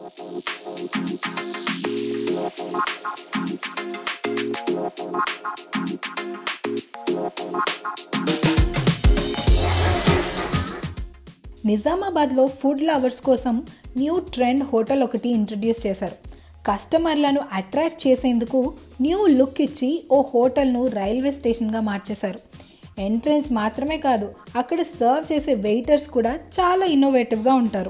నిజామాబాద్లో food lovers కోసం new trend hotel ఒకటి ఇంట్రడ్యూస్ చేశారు కస్టమర్లను అట్రాక్ట్ చేసేందుకు న్యూ లుక్ ఇచ్చి ఓ హోటల్ను రైల్వే స్టేషన్గా మార్చేశారు ఎంట్రన్స్ మాత్రమే కాదు అక్కడ సర్వ్ చేసే వెయిటర్స్ కూడా చాలా ఇన్నోవేటివ్గా ఉంటారు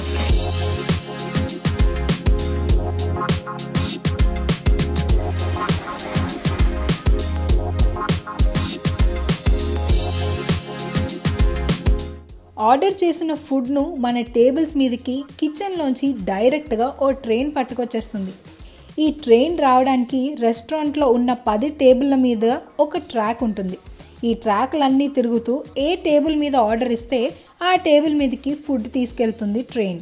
ఆర్డర్ చేసిన ఫుడ్ను మన టేబుల్స్ మీదకి కిచెన్లోంచి డైరెక్ట్గా ఓ ట్రైన్ పట్టుకొచ్చేస్తుంది ఈ ట్రైన్ రావడానికి రెస్టారెంట్లో ఉన్న పది టేబుల్ల మీద ఒక ట్రాక్ ఉంటుంది ఈ ట్రాక్లన్నీ తిరుగుతూ ఏ టేబుల్ మీద ఆర్డర్ ఇస్తే ఆ టేబుల్ మీదకి ఫుడ్ తీసుకెళ్తుంది ట్రైన్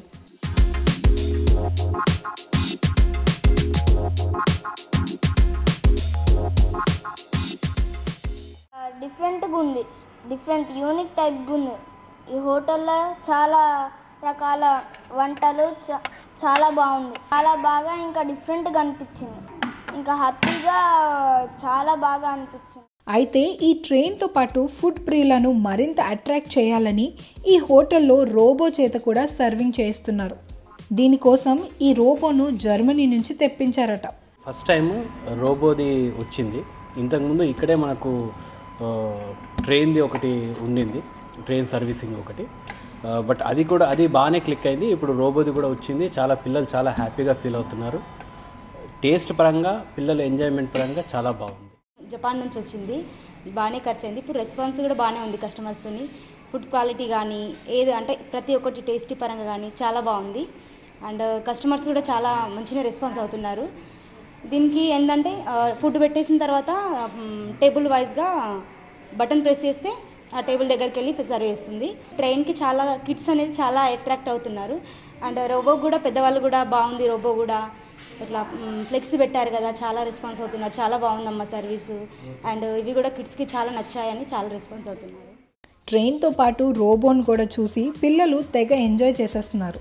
డిఫరెంట్గా ఉంది డిఫరెంట్ యూనిక్ టైప్గా ఉంది ఈ హోటల్లో చాలా రకాల వంటలు చా- చాలా బాగుంది చాలా బాగా ఇంకా డిఫరెంట్గా అనిపించింది ఇంకా హ్యాపీగా చాలా బాగా అనిపించింది అయితే ఈ ట్రైన్తో పాటు ఫుడ్ ప్రియులను మరింత అట్రాక్ట్ చేయాలని ఈ హోటల్లో రోబో చేత కూడా సర్వింగ్ చేస్తున్నారు దీనికోసం ఈ రోబోను జర్మనీ నుంచి తెప్పించారట ఫస్ట్ టైం రోబోది వచ్చింది ఇంతకుముందు ఇక్కడే మనకు ఆ, ట్రైన్ది ఒకటి ఉండింది ట్రైన్ సర్వీసింగ్ ఒకటి ఆ, బట్ అది కూడా అది బాగానే క్లిక్ అయింది ఇప్పుడు రోబోది కూడా వచ్చింది చాలా పిల్లలు చాలా హ్యాపీగా ఫీల్ అవుతున్నారు టేస్ట్ పరంగా పిల్లల ఎంజాయ్మెంట్ పరంగా చాలా బాగుంది జపాన్ నుంచి వచ్చింది బాగానే ఖర్చు అయింది ఇప్పుడు రెస్పాన్స్ కూడా బాగానే ఉంది కస్టమర్స్తోని ఫుడ్ క్వాలిటీ కానీ ఏది అంటే ప్రతి ఒక్కటి టేస్టీ పరంగా కానీ చాలా బాగుంది అండ్ కస్టమర్స్ కూడా చాలా మంచిగా రెస్పాన్స్ అవుతున్నారు దీనికి ఏంటంటే ఫుడ్ పెట్టేసిన తర్వాత టేబుల్ వైజ్గా బటన్ ప్రెస్ చేస్తే ఆ టేబుల్ దగ్గరికి వెళ్ళి సర్వ్ చేస్తుంది ట్రైన్కి చాలా కిడ్స్ అనేది చాలా అట్రాక్ట్ అవుతున్నారు అండ్ రోబో కూడా పెద్దవాళ్ళు కూడా బాగుంది రోబో కూడా ఇట్లా ఫ్లెక్స్ పెట్టారు కదా చాలా రెస్పాన్స్ అవుతున్నారు చాలా బాగుందమ్మా సర్వీసు అండ్ ఇవి కూడా కిడ్స్కి చాలా నచ్చాయని చాలా రెస్పాన్స్ అవుతున్నారు ట్రైన్తో పాటు రోబోను కూడా చూసి పిల్లలు తెగ ఎంజాయ్ చేసేస్తున్నారు